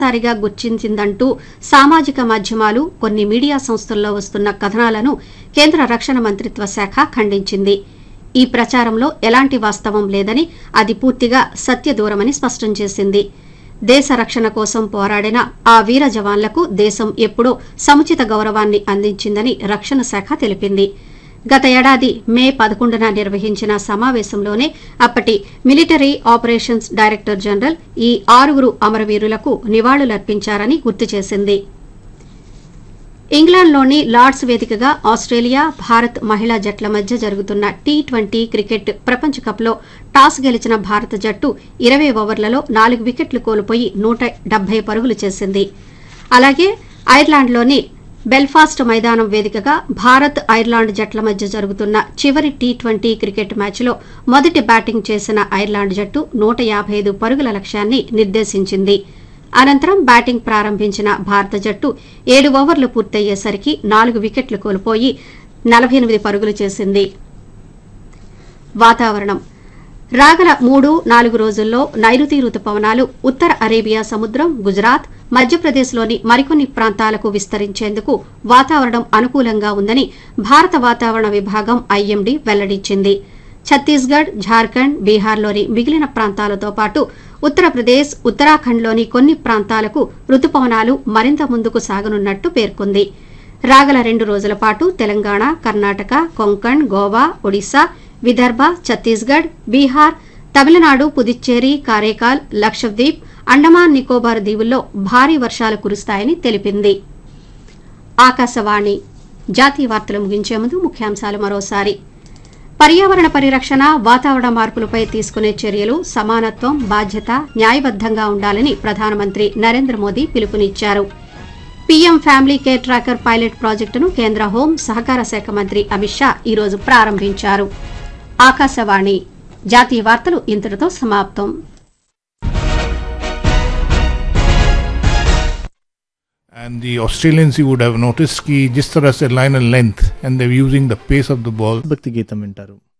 మొదటిసారిగా గుర్తించిందంటూ సామాజిక మాధ్యమాలు కొన్ని మీడియా సంస్థల్లో వస్తున్న కథనాలను కేంద్ర రక్షణ మంత్రిత్వ శాఖ ఖండించింది ఈ ప్రచారంలో ఎలాంటి వాస్తవం లేదని అది పూర్తిగా సత్యదూరమని స్పష్టం చేసింది దేశ రక్షణ కోసం పోరాడిన ఆ వీర జవాన్లకు దేశం ఎప్పుడూ సముచిత గౌరవాన్ని అందించిందని రక్షణ శాఖ తెలిపింది గత ఏడాది మే పదకొండున నిర్వహించిన సమావేశంలోనే అప్పటి మిలిటరీ ఆపరేషన్స్ డైరెక్టర్ జనరల్ ఈ ఆరుగురు అమరవీరులకు నివాళులర్పించారని గుర్తు చేసింది ఇంగ్లాండ్లోని లార్డ్స్ వేదికగా ఆస్ట్రేలియా భారత్ మహిళా జట్ల మధ్య జరుగుతున్న టీ ట్వంటీ క్రికెట్ ప్రపంచ కప్లో టాస్ గెలిచిన భారత జట్టు ఇరవై ఓవర్లలో నాలుగు వికెట్లు కోల్పోయి నూట డెబ్బై పరుగులు చేసింది అలాగే ఐర్లాండ్లోని బెల్ఫాస్ట్ మైదానం వేదికగా భారత్ ఐర్లాండ్ జట్ల మధ్య జరుగుతున్న చివరి టీ ట్వంటీ క్రికెట్ మ్యాచ్లో మొదటి బ్యాటింగ్ చేసిన ఐర్లాండ్ జట్టు నూట యాభై ఐదు పరుగుల లక్ష్యాన్ని నిర్దేశించింది అనంతరం బ్యాటింగ్ ప్రారంభించిన భారత జట్టు ఏడు ఓవర్లు పూర్తయ్యేసరికి నాలుగు వికెట్లు కోల్పోయి నలభై ఎనిమిది పరుగులు చేసింది వాతావరణం రాగల మూడు నాలుగు రోజుల్లో నైరుతి రుతుపవనాలు ఉత్తర అరేబియా సముద్రం గుజరాత్ మధ్యప్రదేశ్లోని మరికొన్ని ప్రాంతాలకు విస్తరించేందుకు వాతావరణం అనుకూలంగా ఉందని భారత వాతావరణ విభాగం ఐఎండీ వెల్లడించింది ఛత్తీస్గఢ్ ఝార్ఖండ్ బీహార్లోని మిగిలిన ప్రాంతాలతో పాటు ఉత్తరప్రదేశ్ ఉత్తరాఖండ్లోని కొన్ని ప్రాంతాలకు రుతుపవనాలు మరింత ముందుకు సాగనున్నట్టు పేర్కొంది రాగల రెండు రోజుల పాటు తెలంగాణ కర్ణాటక కొంకణ్ గోవా ఒడిశా విదర్భ ఛత్తీస్గఢ్ బీహార్ తమిళనాడు పుదుచ్చేరి కారైకాల్ లక్షద్వీప్ అండమాన్ నికోబార్ దీవుల్లో భారీ వర్షాలు కురుస్తాయని తెలిపింది ఆకాశవాణి జాతీయ వార్తలు ముగించే ముందు ముఖ్యాంశాలు మరోసారి పర్యావరణ పరిరక్షణ వాతావరణ మార్పులపై తీసుకునే చర్యలు సమానత్వం బాధ్యత న్యాయబద్దంగా ఉండాలని ప్రధానమంత్రి నరేంద్ర మోదీ పిలుపునిచ్చారు PM family care tracker pilot ప్రాజెక్టును కేంద్ర హోం సహకార శాఖ మంత్రి అమిత్ షా ఈరోజు ప్రారంభించారు ఆకాశవాణి జాతీయ వార్తలు ఇంతటితో సమాప్తం And the Australians, you would have noticed कि जिस तरह से line and length and they're using the pace of the ball. భక్తి గీతం వింటారు